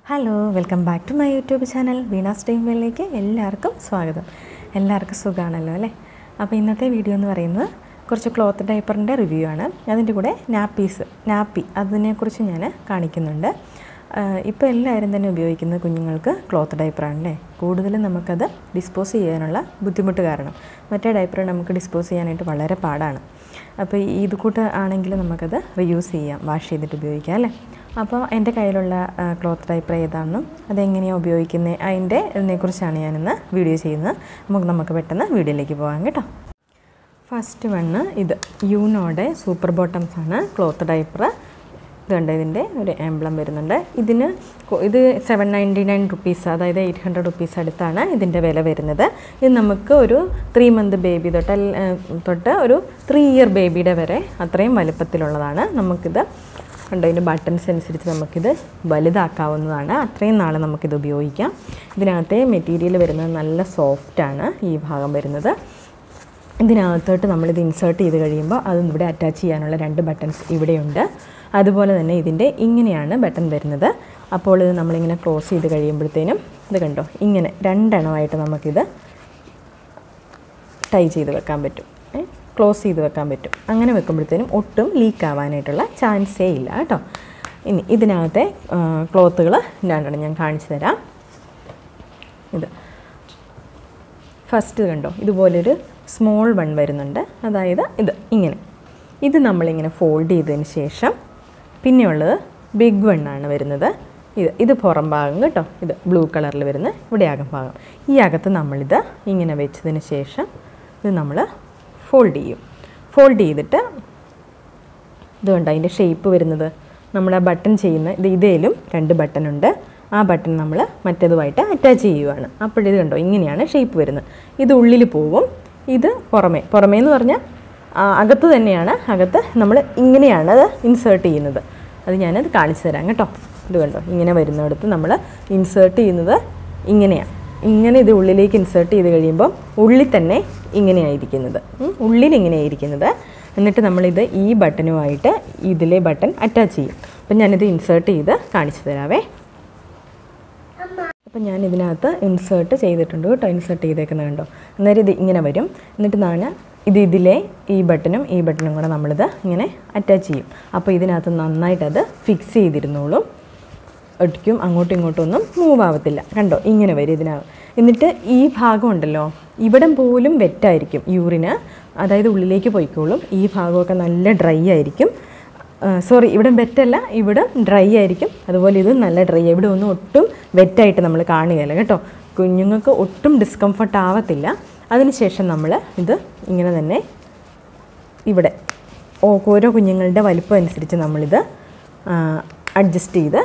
hello welcome back to my YouTube channel Veena സ്റ്റീമിലേക്ക് എല്ലാവർക്കും സ്വാഗതം എല്ലാവർക്കും സുഖമാണല്ലോ അല്ലേ അപ്പോൾ ഇന്നത്തെ വീഡിയോ എന്ന് പറയുന്നത് കുറച്ച് ക്ലോത്ത് ഡൈപ്പറിൻ്റെ റിവ്യൂ ആണ് അതിൻ്റെ കൂടെ നാപ്പീസ് നാപ്പി അതിനെക്കുറിച്ച് ഞാൻ കാണിക്കുന്നുണ്ട് ഇപ്പോൾ എല്ലാവരും തന്നെ ഉപയോഗിക്കുന്ന കുഞ്ഞുങ്ങൾക്ക് ക്ലോത്ത് ഡൈപ്പറാണല്ലേ കൂടുതലും നമുക്കത് ഡിസ്പോസ് ചെയ്യാനുള്ള ബുദ്ധിമുട്ട് കാരണം മറ്റേ ഡൈപ്പർ നമുക്ക് ഡിസ്പോസ് ചെയ്യാനായിട്ട് വളരെ പാടാണ് അപ്പോൾ ഈ ഇത് കൂട്ട് ആണെങ്കിൽ നമുക്കത് റിയൂസ് ചെയ്യാം വാഷ് ചെയ്തിട്ട് ഉപയോഗിക്കാം അല്ലേ അപ്പോൾ എൻ്റെ കയ്യിലുള്ള ക്ലോത്ത് ഡൈപ്പർ ഏതാണെന്നും അതെങ്ങനെയാണ് ഉപയോഗിക്കുന്നത് അതിൻ്റെ ഇതിനെക്കുറിച്ചാണ് ഞാനിന്ന് വീഡിയോ ചെയ്യുന്നത് നമുക്ക് നമുക്ക് പെട്ടെന്ന് വീഡിയോയിലേക്ക് പോകാം കേട്ടോ ഫസ്റ്റ് വണ്ണ് ഇത് യൂനോയുടെ സൂപ്പർ ബോട്ടംസ് ആണ് ക്ലോത്ത് ഡൈപ്പർ ഇതുണ്ട് ഇതിൻ്റെ ഒരു എംബ്ലം വരുന്നുണ്ട് ഇതിന് കൊ- ഇത് സെവൻ നയൻറ്റി നയൻ റുപ്പീസ് അതായത് എയ്റ്റ് ഹൺഡ്രഡ് റുപ്പീസ് അടുത്താണ് ഇതിൻ്റെ വില വരുന്നത് ഇത് നമുക്ക് ഒരു ത്രീ മന്ത് ബേബി തൊട്ട് അൽ- ഏഹ് തൊട്ട് ഒരു ത്രീ ഇയർ ബേബിയുടെ വരെ അത്രയും വലുപ്പത്തിലുള്ളതാണ് നമുക്കിത് കണ്ടോ ഇതിൻ്റെ ബട്ടൺസ് അനുസരിച്ച് നമുക്കിത് വലുതാക്കാവുന്നതാണ് അത്രയും നാൾ നമുക്കിത് ഉപയോഗിക്കാം ഇതിനകത്തെ മെറ്റീരിയൽ വരുന്നത് നല്ല സോഫ്റ്റാണ് ഈ ഭാഗം വരുന്നത് ഇതിനകത്തോട്ട് നമ്മളിത് ഇൻസേർട്ട് ചെയ്ത് കഴിയുമ്പോൾ അത് ഇവിടെ അറ്റാച്ച് ചെയ്യാനുള്ള രണ്ട് ബട്ടൺസ് ഇവിടെയുണ്ട് അതുപോലെ തന്നെ ഇതിൻ്റെ ഇങ്ങനെയാണ് ബട്ടൺ വരുന്നത് അപ്പോൾ ഇത് നമ്മളിങ്ങനെ ക്ലോസ് ചെയ്ത് കഴിയുമ്പോഴത്തേനും ഇത് കണ്ടോ ഇങ്ങനെ രണ്ടെണ്ണമായിട്ട് നമുക്കിത് ടൈ ചെയ്ത് വെക്കാൻ പറ്റും ക്ലോസ് ചെയ്ത് വെക്കാൻ പറ്റും അങ്ങനെ വെക്കുമ്പോഴത്തേനും ഒട്ടും ലീക്ക് ആവാനായിട്ടുള്ള ചാൻസേ ഇല്ല കേട്ടോ ഇനി ഇതിനകത്തെ ക്ലോത്തുകൾ രണ്ടെണ്ണം ഞാൻ കാണിച്ചു തരാം ഇത് ഫസ്റ്റ് കണ്ടോ ഇതുപോലൊരു സ്മോൾ വൺ വരുന്നുണ്ട് അതായത് ഇത് ഇങ്ങനെ ഇത് നമ്മളിങ്ങനെ ഫോൾഡ് ചെയ്തതിന് ശേഷം പിന്നെയുള്ളത് ബിഗ് വൺ ആണ് വരുന്നത് ഇത് ഇത് പുറം ഭാഗം കേട്ടോ ഇത് ബ്ലൂ കളറിൽ വരുന്ന ഇവിടെ അകം ഭാഗം ഈ അകത്ത് നമ്മളിത് ഇങ്ങനെ വെച്ചതിന് ശേഷം ഇത് നമ്മൾ ഫോൾഡ് ചെയ്യും ഫോൾഡ് ചെയ്തിട്ട് ഇതുകൊണ്ട് അതിൻ്റെ ഷേപ്പ് വരുന്നത് നമ്മൾ ആ ബട്ടൺ ചെയ്യുന്ന ഇത് ഇതേലും രണ്ട് ബട്ടൺ ഉണ്ട് ആ ബട്ടൺ നമ്മൾ മറ്റേതുമായിട്ട് അറ്റാച്ച് ചെയ്യുവാണ് അപ്പോഴിത് കണ്ടോ ഇങ്ങനെയാണ് ഷേപ്പ് വരുന്നത് ഇത് ഉള്ളിൽ പോവും ഇത് പുറമേ പുറമേ എന്ന് പറഞ്ഞാൽ ആ, അകത്ത് തന്നെയാണ് അകത്ത് നമ്മൾ ഇങ്ങനെയാണ് അത് ഇൻസേർട്ട് ചെയ്യുന്നത് അത് ഞാനത് കാണിച്ചു തരാം കേട്ടോ ഇത് കണ്ടോ ഇങ്ങനെ വരുന്നിടത്ത് നമ്മൾ ഇൻസേർട്ട് ചെയ്യുന്നത് ഇങ്ങനെയാണ് ഇങ്ങനെ ഇത് ഉള്ളിലേക്ക് ഇൻസേർട്ട് ചെയ്ത് കഴിയുമ്പം ഉള്ളിൽ തന്നെ ഇങ്ങനെയായിരിക്കുന്നത് ഉം, ഉള്ളിൽ ഇങ്ങനെയായിരിക്കുന്നത് എന്നിട്ട് നമ്മളിത് ഈ ബട്ടനുമായിട്ട് ഇതിലെ ബട്ടൺ അറ്റാച്ച് ചെയ്യും അപ്പം ഞാനിത് ഇൻസേർട്ട് ചെയ്ത് കാണിച്ചു തരാവേ അപ്പം ഞാൻ ഇതിനകത്ത് ഇൻസേർട്ട് ചെയ്തിട്ടുണ്ട് കേട്ടോ ഇൻസേർട്ട് ചെയ്തേക്കുന്നത് കണ്ടോ അന്നേരം ഇത് ഇങ്ങനെ വരും എന്നിട്ട് ഞാൻ ഇത് ഇതിലെ ഈ ബട്ടണും ഈ ബട്ടണും കൂടെ നമ്മളിത് ഇങ്ങനെ അറ്റാച്ച് ചെയ്യും അപ്പോൾ ഇതിനകത്ത് നന്നായിട്ട് അത് ഫിക്സ് ചെയ്തിരുന്നോളും ഒട്ടിക്കും അങ്ങോട്ടും ഇങ്ങോട്ടും ഒന്നും മൂവ് ആവത്തില്ല കണ്ടോ ഇങ്ങനെ വരും ഇതിനകം എന്നിട്ട് ഈ ഭാഗം ഉണ്ടല്ലോ ഇവിടം പോലും വെറ്റായിരിക്കും യൂറിന് അതായത് ഉള്ളിലേക്ക് പോയിക്കോളും ഈ ഭാഗമൊക്കെ നല്ല ഡ്രൈ ആയിരിക്കും സോറി ഇവിടെ വെറ്റല്ല ഇവിടെ ഡ്രൈ ആയിരിക്കും അതുപോലെ ഇത് നല്ല ഡ്രൈ ഇവിടെ ഒന്നും ഒട്ടും വെറ്റായിട്ട് നമ്മൾ കാണുകയില്ല കേട്ടോ കുഞ്ഞുങ്ങൾക്ക് ഒട്ടും ഡിസ്കംഫർട്ട് ആവത്തില്ല അതിനുശേഷം നമ്മൾ ഇത് ഇങ്ങനെ തന്നെ ഇവിടെ ഓ- ഓരോ കുഞ്ഞുങ്ങളുടെ വലിപ്പം അനുസരിച്ച് നമ്മളിത് അഡ്ജസ്റ്റ് ചെയ്ത്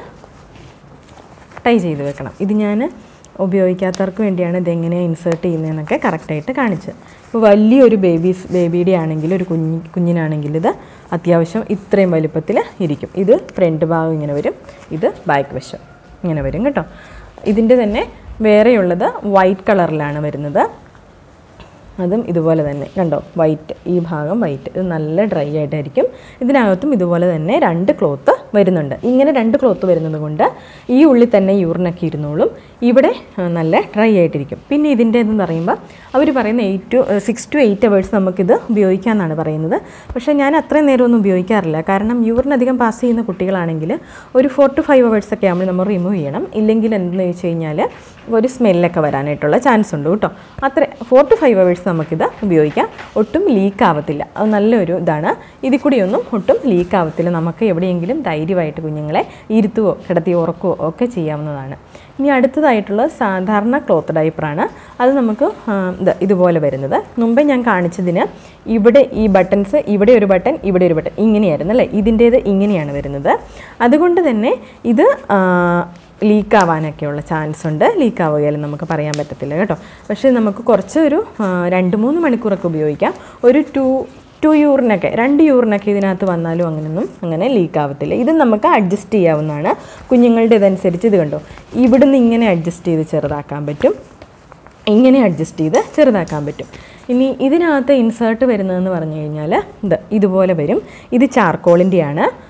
ടൈ ചെയ്ത് വെക്കണം ഇത് ഞാൻ ഉപയോഗിക്കാത്തവർക്ക് വേണ്ടിയാണ് ഇതെങ്ങനെയാണ് ഇൻസേർട്ട് ചെയ്യുന്നതെന്നൊക്കെ കറക്റ്റായിട്ട് കാണിച്ചത് ഇപ്പോൾ വലിയൊരു ബേബീസ് ബേബിയുടെ ആണെങ്കിൽ ഒരു കുഞ്ഞ് കുഞ്ഞിനാണെങ്കിൽ ഇത് അത്യാവശ്യം ഇത്രയും വലുപ്പത്തിൽ ഇരിക്കും ഇത് ഫ്രണ്ട് ഭാഗം ഇങ്ങനെ വരും ഇത് ബാക്ക് വശം ഇങ്ങനെ വരും കേട്ടോ ഇതിൻ്റെ തന്നെ വേറെയുള്ളത് വൈറ്റ് കളറിലാണ് വരുന്നത് അതും ഇതുപോലെ തന്നെ കണ്ടോ വൈറ്റ് ഈ ഭാഗം വൈറ്റ് ഇത് നല്ല ഡ്രൈ ആയിട്ടായിരിക്കും ഇതിനകത്തും ഇതുപോലെ തന്നെ രണ്ട് ക്ലോത്ത് വരുന്നുണ്ട് ഇങ്ങനെ രണ്ട് ക്ലോത്ത് വരുന്നത് കൊണ്ട് ഈ ഉള്ളിൽ തന്നെ യൂറിനൊക്കെ ഇരുന്നോളും ഇവിടെ ആ, നല്ല ഡ്രൈ ആയിട്ടിരിക്കും പിന്നെ ഇതിൻ്റെ എന്ന് പറയുമ്പോൾ അവർ പറയുന്ന eight to six to eight hours നമുക്കിത് ഉപയോഗിക്കാമെന്നാണ് പറയുന്നത് പക്ഷേ ഞാൻ അത്രയും നേരമൊന്നും ഉപയോഗിക്കാറില്ല കാരണം യൂറിൻ അധികം പാസ് ചെയ്യുന്ന കുട്ടികളാണെങ്കിൽ ഒരു ഫോർ ടു ഫൈവ് അവേഴ്സ് ഒക്കെ ആകുമ്പോൾ നമ്മൾ റിമൂവ് ചെയ്യണം ഇല്ലെങ്കിൽ എന്തെന്ന് വെച്ച് കഴിഞ്ഞാൽ ഒരു സ്മെല്ലൊക്കെ വരാനായിട്ടുള്ള ചാൻസ് ഉണ്ട് കേട്ടോ അത്ര ഫോർ ടു ഫൈവ് അവേഴ്സ് നമുക്കിത് ഉപയോഗിക്കാം ഒട്ടും ലീക്ക് ആവത്തില്ല അത് നല്ലൊരു ഇതാണ് ഇതിൽ കൂടിയൊന്നും ഒട്ടും ലീക്ക് ആവത്തില്ല നമുക്ക് എവിടെയെങ്കിലും ധൈര്യമായിട്ട് കുഞ്ഞുങ്ങളെ ഇരുത്തുവോ കിടത്തി ഉറക്കുകയോ ഒക്കെ ചെയ്യാവുന്നതാണ് ഇനി അടുത്തതായിട്ടുള്ളത് സാധാരണ ക്ലോത്ത് ഡൈപ്പറാണ് അത് നമുക്ക് ആ, ഇത് ഇതുപോലെ വരുന്നത് മുമ്പേ ഞാൻ കാണിച്ചതിന് ഇവിടെ ഈ ബട്ടൺസ് ഇവിടെ ഒരു ബട്ടൺ ഇവിടെ ഒരു ബട്ടൺ ഇങ്ങനെയായിരുന്നു അല്ലേ ഇതിൻ്റേത് ഇങ്ങനെയാണ് വരുന്നത് അതുകൊണ്ട് തന്നെ ഇത് ലീക്ക് ആവാനൊക്കെയുള്ള ചാൻസ് ഉണ്ട് ലീക്ക് ആവുകയാലും നമുക്ക് പറയാൻ പറ്റത്തില്ല കേട്ടോ പക്ഷേ നമുക്ക് കുറച്ച് ഒരു ആ, രണ്ട് മൂന്ന് മണിക്കൂറൊക്കെ ഉപയോഗിക്കാം ഒരു ടു ടു യൂറിനൊക്കെ രണ്ട് യൂറിനൊക്കെ ഇതിനകത്ത് വന്നാലും അങ്ങനെയൊന്നും അങ്ങനെ ലീക്ക് ആവത്തില്ല ഇത് നമുക്ക് അഡ്ജസ്റ്റ് ചെയ്യാവുന്നതാണ് കുഞ്ഞുങ്ങളുടെ ഇതനുസരിച്ച് ഇത് കണ്ടോ ഇവിടുന്ന് ഇങ്ങനെ അഡ്ജസ്റ്റ് ചെയ്ത് ചെറുതാക്കാൻ പറ്റും ഇങ്ങനെ അഡ്ജസ്റ്റ് ചെയ്ത് ചെറുതാക്കാൻ പറ്റും ഇനി ഇതിനകത്ത് ഇൻസേർട്ട് വരുന്നതെന്ന് പറഞ്ഞു കഴിഞ്ഞാൽ ഇത് ഇതുപോലെ വരും ഇത് ചാർക്കോളിൻ്റെയാണ്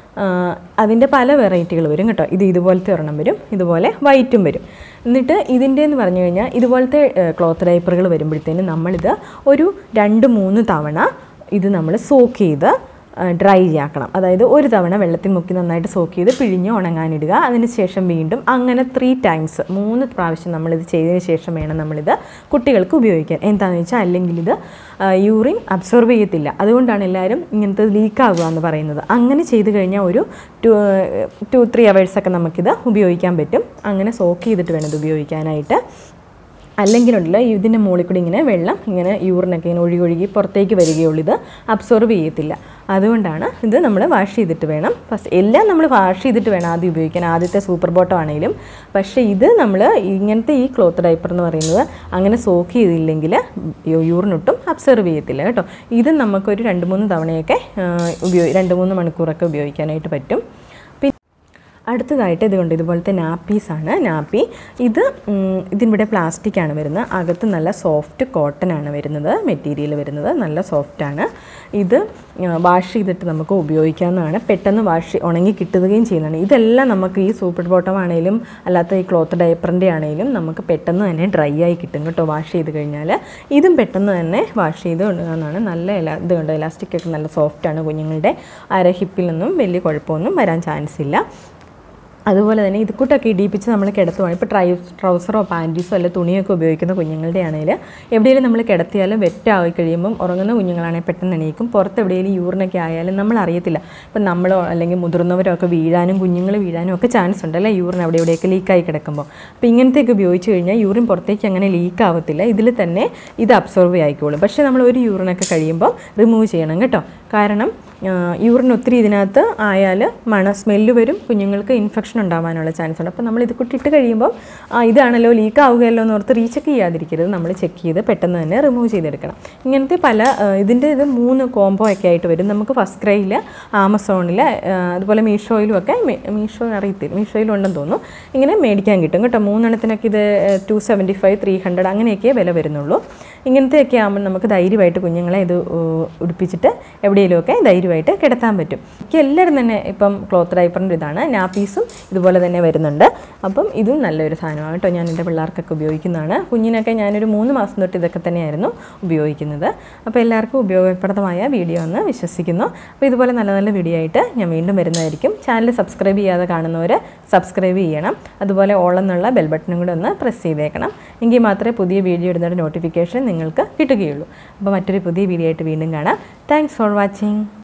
അതിൻ്റെ പല വെറൈറ്റികൾ വരും കേട്ടോ ഇത് ഇതുപോലത്തെ ഒരെണ്ണം വരും ഇതുപോലെ വൈറ്റും വരും എന്നിട്ട് ഇതിൻ്റെ എന്ന് പറഞ്ഞു കഴിഞ്ഞാൽ ഇതുപോലത്തെ ക്ലോത്ത് ഡൈപ്പറുകൾ വരുമ്പോഴത്തേനും നമ്മളിത് ഒരു രണ്ട് മൂന്ന് തവണ ഇത് നമ്മൾ സോക്ക് ചെയ്ത് ഡ്രൈ ആക്കണം അതായത് ഒരു തവണ വെള്ളത്തിൽ മുക്കി നന്നായിട്ട് സോക്ക് ചെയ്ത് പിഴിഞ്ഞ് ഉണങ്ങാനിടുക അതിന് ശേഷം വീണ്ടും അങ്ങനെ ത്രീ ടൈംസ് മൂന്ന് പ്രാവശ്യം നമ്മളിത് ചെയ്തതിന് ശേഷം വേണം നമ്മളിത് കുട്ടികൾക്ക് ഉപയോഗിക്കാൻ എന്താണെന്ന് വെച്ചാൽ അല്ലെങ്കിൽ ഇത് യൂറിൻ അബ്സോർവ് ചെയ്യത്തില്ല അതുകൊണ്ടാണ് എല്ലാവരും ഇങ്ങനത്തെ ലീക്കാകുക എന്ന് പറയുന്നത് അങ്ങനെ ചെയ്ത് കഴിഞ്ഞാൽ ഒരു ടു ടു ത്രീ അവേഴ്സൊക്കെ നമുക്കിത് ഉപയോഗിക്കാൻ പറ്റും അങ്ങനെ സോക്ക് ചെയ്തിട്ട് വേണം ഇത് ഉപയോഗിക്കാനായിട്ട് അല്ലെങ്കിലുണ്ടല്ലോ ഇതിൻ്റെ മുകളിൽ കൂടി ഇങ്ങനെ വെള്ളം ഇങ്ങനെ യൂറിനൊക്കെ ഇങ്ങനെ ഒഴുകി ഒഴുകി പുറത്തേക്ക് വരികയുള്ളൂ ഇത് അബ്സോർവ് ചെയ്യത്തില്ല അതുകൊണ്ടാണ് ഇത് നമ്മൾ വാഷ് ചെയ്തിട്ട് വേണം ഫസ്റ്റ് എല്ലാം നമ്മൾ വാഷ് ചെയ്തിട്ട് വേണം ആദ്യം ഉപയോഗിക്കാൻ ആദ്യത്തെ സൂപ്പർ ബോട്ടം ആണെങ്കിലും പക്ഷേ ഇത് നമ്മൾ ഇങ്ങനത്തെ ഈ ക്ലോത്ത് ഡൈപ്പർ എന്ന് പറയുന്നത് അങ്ങനെ സോക്ക് ചെയ്തില്ലെങ്കിൽ യൂറിനൊട്ടും അബ്സർവ് ചെയ്യത്തില്ല കേട്ടോ ഇത് നമുക്കൊരു രണ്ട് മൂന്ന് തവണയൊക്കെ ഉപയോഗി രണ്ട് മൂന്ന് മണിക്കൂറൊക്കെ ഉപയോഗിക്കാനായിട്ട് പറ്റും പിന്നെ അടുത്തതായിട്ട് ഇതുകൊണ്ട് ഇതുപോലത്തെ നാപ്പീസാണ് നാപ്പി ഇത് ഉം, ഇതിവിടെ പ്ലാസ്റ്റിക് ആണ് വരുന്നത് അകത്ത് നല്ല സോഫ്റ്റ് കോട്ടൺ ആണ് വരുന്നത് മെറ്റീരിയൽ വരുന്നത് നല്ല സോഫ്റ്റ് ആണ് ഇത് വാഷ് ചെയ്തിട്ട് നമുക്ക് ഉപയോഗിക്കാവുന്നതാണ് പെട്ടെന്ന് വാഷ് ഉണങ്ങി കിട്ടുകയും ചെയ്യുന്നതാണ് ഇതെല്ലാം നമുക്ക് ഈ സൂപ്പർ ബോട്ടം ആണെങ്കിലും അല്ലാത്ത ഈ ക്ലോത്ത് ഡയപ്പറിൻ്റെ ആണെങ്കിലും നമുക്ക് പെട്ടെന്ന് തന്നെ ഡ്രൈ ആയി കിട്ടും കേട്ടോ വാഷ് ചെയ്ത് കഴിഞ്ഞാൽ ഇതും പെട്ടെന്ന് തന്നെ വാഷ് ചെയ്ത് കൊണ്ടുവന്നതാണ് നല്ല എലാ ഇത് കണ്ടോ എലാസ്റ്റിക് ഒക്കെ നല്ല സോഫ്റ്റാണ് കുഞ്ഞുങ്ങളുടെ അര ഹിപ്പിൽ നിന്നും വലിയ കുഴപ്പമൊന്നും വരാൻ ചാൻസ് ഇല്ല അതുപോലെ തന്നെ ഇത് കൂട്ടൊക്കെ ഇടിപ്പിച്ച് നമ്മൾ കിടത്തുവാണ് ഇപ്പോൾ ട്രൈ ട്രൗസറോ പാൻറ്റീസോ അല്ല തുണിയൊക്കെ ഉപയോഗിക്കുന്ന കുഞ്ഞുങ്ങളുടെ ആണെങ്കിൽ എവിടെയെങ്കിലും നമ്മൾ കിടത്തിയാലും വെറ്റായി കഴിയുമ്പം ഉറങ്ങുന്ന കുഞ്ഞുങ്ങളാണെങ്കിൽ പെട്ടെന്ന് എണീക്കും പുറത്ത് എവിടെയെങ്കിലും യൂറിനൊക്കെ ആയാലും നമ്മൾ അറിയത്തില്ല ഇപ്പം നമ്മളോ അല്ലെങ്കിൽ മുതിർന്നവരോ ഒക്കെ വീഴാനും കുഞ്ഞുങ്ങൾ വീഴാനും ഒക്കെ ചാൻസ് ഉണ്ട് അല്ലേ യൂറിൻ അവിടെ എവിടെയൊക്കെ ലീക്കായി കിടക്കുമ്പോൾ അപ്പോൾ ഇങ്ങനത്തെയൊക്കെ ഉപയോഗിച്ച് കഴിഞ്ഞാൽ യൂറിൻ പുറത്തേക്ക് അങ്ങനെ ലീക്ക് ആവത്തില്ല ഇതിൽ തന്നെ ഇത് അബ്സോർവ് ആയിക്കോളും പക്ഷേ നമ്മൾ ഒരു യൂറിനൊക്കെ കഴിയുമ്പോൾ റിമൂവ് ചെയ്യണം കേട്ടോ കാരണം യൂറിൻ ഒത്തിരി ഇതിനകത്ത് ആയാൽ മണ സ്മെല്ല് വരും കുഞ്ഞുങ്ങൾക്ക് ഇൻഫെക്ഷൻ ഉണ്ടാവാനുള്ള ചാൻസ് ഉണ്ട് അപ്പോൾ നമ്മൾ ഇത് കൂട്ടിയിട്ട് കഴിയുമ്പോൾ ആ ഇതാണല്ലോ ലീക്ക് ആവുകയല്ലോ എന്ന് ഓർത്ത് റീചെക്ക് ചെയ്യാതിരിക്കരുത് നമ്മൾ ചെക്ക് ചെയ്ത് പെട്ടെന്ന് തന്നെ റിമൂവ് ചെയ്തെടുക്കണം ഇങ്ങനത്തെ പല ആ, ഇതിൻ്റെ ഇത് മൂന്ന് കോംബോ ഒക്കെ ആയിട്ട് വരും നമുക്ക് ഫസ്റ്റ് ക്രൈയിൽ ആമസോണിൽ അതുപോലെ മീഷോയിലും ഒക്കെ മീ- മീഷോ അറിയത്തില്ല മീഷോയിലും ഉണ്ടെന്ന് തോന്നുന്നു ഇങ്ങനെ മേടിക്കാൻ കിട്ടും കേട്ടോ മൂന്നെണ്ണത്തിനൊക്കെ ഇത് two seventy five three hundred അങ്ങനെയൊക്കെ വില വരുന്നുള്ളൂ ഇങ്ങനത്തെയൊക്കെ ആകുമ്പോൾ നമുക്ക് ധൈര്യമായിട്ട് കുഞ്ഞുങ്ങളെ ഇത് ഉ- ഉടുപ്പിച്ചിട്ട് എവിടെയെങ്കിലുമൊക്കെ ധൈര്യമായിട്ട് കിടത്താൻ പറ്റും എനിക്ക് എല്ലാവരും തന്നെ ഇപ്പം ക്ലോത്ത് ഡൈപ്പറിൻ്റെ ഇതാണ് നാപ്പീസും ഇതുപോലെ തന്നെ വരുന്നുണ്ട് അപ്പം ഇതും നല്ലൊരു സാധനമാണ് കേട്ടോ ഞാൻ എൻ്റെ പിള്ളേർക്കൊക്കെ ഉപയോഗിക്കുന്നതാണ് കുഞ്ഞിനൊക്കെ ഞാനൊരു മൂന്ന് മാസം തൊട്ട് ഇതൊക്കെ തന്നെയായിരുന്നു ഉപയോഗിക്കുന്നത് അപ്പോൾ എല്ലാവർക്കും ഉപയോഗപ്രദമായ വീഡിയോ എന്ന് വിശ്വസിക്കുന്നു അപ്പോൾ ഇതുപോലെ നല്ല നല്ല വീഡിയോ ആയിട്ട് ഞാൻ വീണ്ടും വരുന്നതായിരിക്കും ചാനൽ സബ്സ്ക്രൈബ് ചെയ്യാതെ കാണുന്നവർ സബ്സ്ക്രൈബ് ചെയ്യണം അതുപോലെ ഓൾ എന്നുള്ള ബെൽ ബട്ടണും കൂടെ ഒന്ന് പ്രസ് ചെയ്തേക്കണം എങ്കിൽ മാത്രമേ പുതിയ വീഡിയോ ഇടുന്നൊരു നോട്ടിഫിക്കേഷൻ നിങ്ങൾക്ക് കിട്ടുകയുള്ളൂ അപ്പോൾ മറ്റൊരു പുതിയ വീഡിയോ ആയിട്ട് വീണ്ടും കാണാം താങ്ക്സ് ഫോർ വാച്ചിങ്